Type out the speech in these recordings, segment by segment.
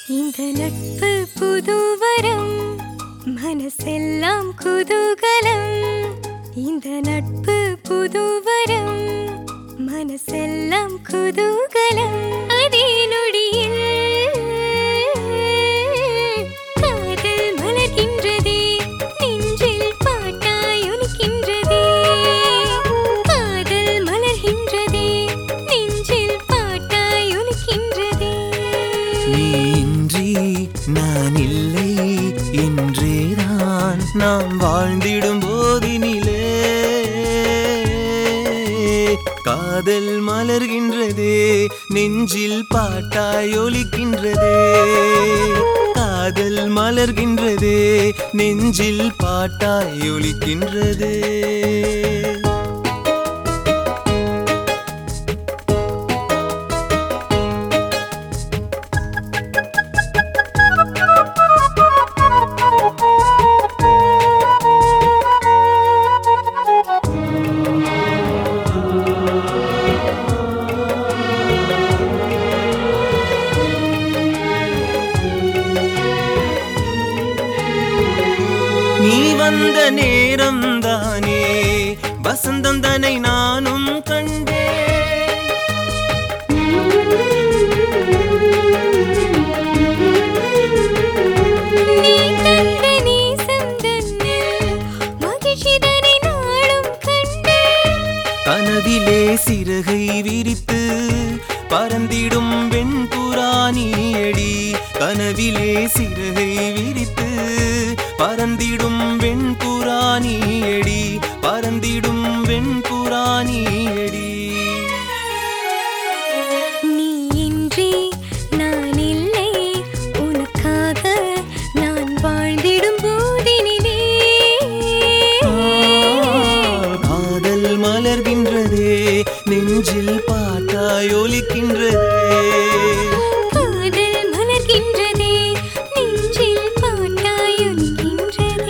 இந்த நட்பு புதுவரம் மனசெல்லாம் குதூகலம் இந்த நட்பு புதுவரம் மனசெல்லாம் குதூகலம் அதே நொடியில் காதல் மலர்கின்றதே நெஞ்சில் பாட்டாய் ஒலிக்கின்றதே காதல் மலர்கின்றதே நெஞ்சில் பாட்டாய் ஒலிக்கின்றதே நீ இன்றி நான் இல்லை என்றேதான் நாம் வாழ்ந்திடும் போதினிலே காதல் மலர்கின்றதே நெஞ்சில் பாட்டாய் ஒலிக்கின்றதே காதல் மலர்கின்றதே நெஞ்சில் பாட்டாய் ஒலிக்கின்றதே நீ வந்த நேரம் தானே வசந்தம் தனை நானும் கண்டேன் நீ தந்த நேசம் தன்னில் மகிழ்ச்சிதனை நாளும் கண்டேன் கனவிலே சிறகை விரித்து பறந்திடும் வெண்புறாணியடி கனவிலே சிறகை விரித்து பறந்திடும் வெண்புறாணியடி பறந்திடும் வெண்புறாணியடி நீ இன்றி நான் இல்லை உனக்காக நான் வாழ்ந்திடும் போதினிலே காதல் மலர்கின்றதே நெஞ்சில் பாட்டாய் ஒலிக்கின்றதே காதல் மலர்கின்றதே நெஞ்சில் பாட்டாய் ஒலிக்கின்றதே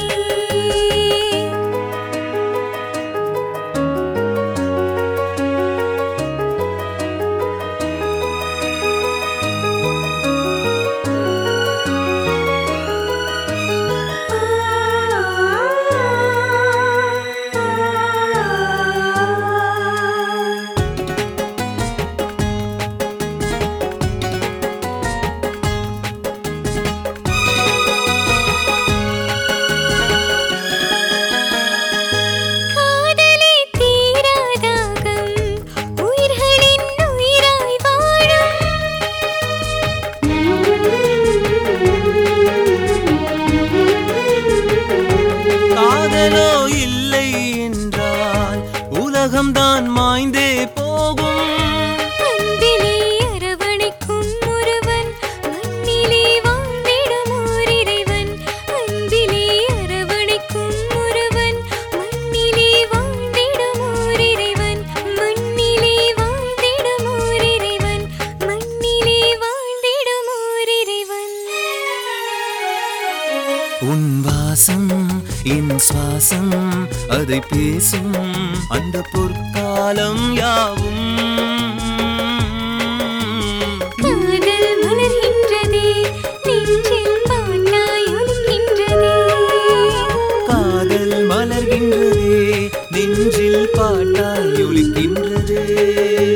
காதலே தீராதாகம் உயிர்களின் உயிராய் வாழும் காதலோ இல்லை என்றால் உலகம்தான் மாய்ந்தே போகும் அன்பிலே அரவணைக்கும் ஒருவன் மண்ணிலே வாழ்ந்திடும் ஓர் இறைவன் அன்பிலே அரவணைக்கும் ஒருவன் மண்ணிலே வாழ்ந்திடும் ஓர் இறைவன் மண்ணிலே வாழ்ந்திடும் ஓர் இறைவன் மண்ணிலே வாழ்ந்திடும் ஓர் இறைவன் உன் வாசம் என் சுவாசம் அதை பேசும் அந்த பொற்காலம் யாவும் காதல் மலர்கின்றதே நெஞ்சில் பாட்டாய் ஒலிக்கின்றதே காதல் மலர்கின்றதே நெஞ்சில் பாட்டாய் ஒலிக்கின்றதே